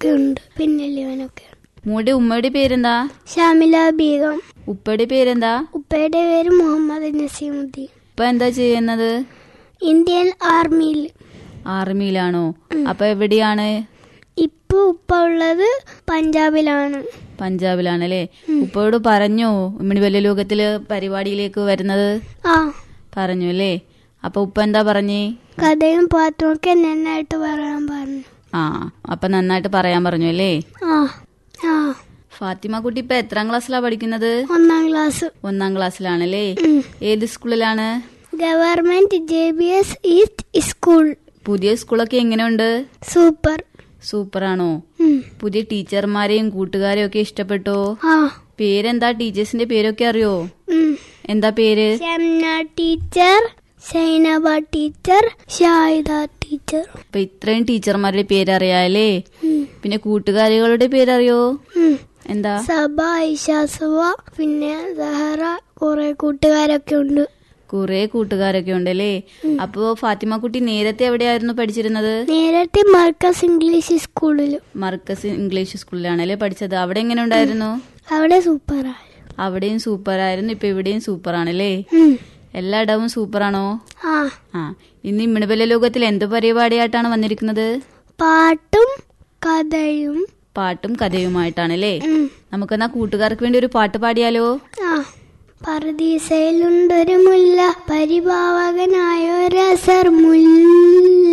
ഒക്കെ ഉണ്ട് പിന്നെ ലിവനൊക്കെ മോളുടെ ഉമ്മയുടെ പേരെന്താ ഷാമില ബീഗം ഉപ്പയുടെ പേരെന്താ ഉപ്പയുടെ പേര് മുഹമ്മദ് നസീമുദ്ദീൻ ഉപ്പ എന്താ ചെയ്യുന്നത് ഇന്ത്യൻ ആർമിയിൽ ആർമിയിലാണോ അപ്പൊ എവിടെയാണ് ഇപ്പൊ ഉപ്പ ഉള്ളത് പഞ്ചാബിലാണ് പഞ്ചാബിലാണല്ലേ ഉപ്പയോട് പറഞ്ഞോ ഇമ്മണി വലിയ ലോകത്തില് പരിപാടിയിലേക്ക് വരുന്നത് ആ പറഞ്ഞു അല്ലേ അപ്പൊ ഉപ്പ എന്താ പറഞ്ഞേ കഥയും പാട്ടും ഒക്കെ നന്നായിട്ട് പറയാൻ പറഞ്ഞു ആ അപ്പൊ നന്നായിട്ട് പറയാൻ പറഞ്ഞു അല്ലേ ആ ആ ഫാത്തിമ കുട്ടി ഇപ്പൊ എത്രാം ക്ലാസ്സിലാ പഠിക്കുന്നത് ഒന്നാം ക്ലാസ് ഒന്നാം ക്ലാസ്സിലാണല്ലേ ഉം. ഏത് സ്കൂളിലാണ് government J B S east school പുതിയ സ്കൂളൊക്കെ എങ്ങനെയുണ്ട് സൂപ്പർ സൂപ്പറാണോ ഉം. പുതിയ ടീച്ചർമാരെയും കൂട്ടുകാരെയും ഒക്കെ ഇഷ്ടപ്പെട്ടോ ആ പേരെന്താ ടീച്ചേഴ്സിന്റെ പേരൊക്കെ അറിയോ ഉം. എന്താ പേര് Shamna teacher Sainaba teacher Shahida teacher ഇപ്പൊ ഇത്രയും ടീച്ചർമാരുടെ പേരറിയാലേ ഉം. പിന്നെ കൂട്ടുകാരികളുടെ പേരറിയോ ഉം. എന്താ സബ ഐഷാസുവ പിന്നെ സഹറ കുറെ കൂട്ടുകാരൊക്കെ ഉണ്ട് കുറെ കൂട്ടുകാരൊക്കെ ഉണ്ടല്ലേ അപ്പോ ഫാത്തിമ കുട്ടി നേരത്തെ എവിടെയായിരുന്നു പഠിച്ചിരുന്നത് നേരത്തെ മർക്കസ് ഇംഗ്ലീഷ് സ്കൂളിൽ മർക്കസ് ഇംഗ്ലീഷ് സ്കൂളിലാണല്ലേ പഠിച്ചത് അവിടെ എങ്ങനെ ഉണ്ടായിരുന്നു അവിടെ സൂപ്പറായി അവിടെയും സൂപ്പറായിരുന്നു ഇപ്പൊ ഇവിടെയും സൂപ്പറാണല്ലേ ഉം. എല്ലായിടവും സൂപ്പറാണോ ആ ആ ഇന്ന് ഇമ്മിണിബല ലോകത്തിൽ എന്ത് പരിപാടിയായിട്ടാണ് വന്നിരിക്കുന്നത് പാട്ടും കഥയും പാട്ടും കഥയുമായിട്ടാണല്ലേ ഉം. നമുക്കെന്നാ കൂട്ടുകാർക്ക് വേണ്ടി ഒരു പാട്ട് പാടിയാലോ ആ പർദീസയിലുണ്ടൊരു മുല്ല പരിഭാവകനായൊരസർ മുല്ല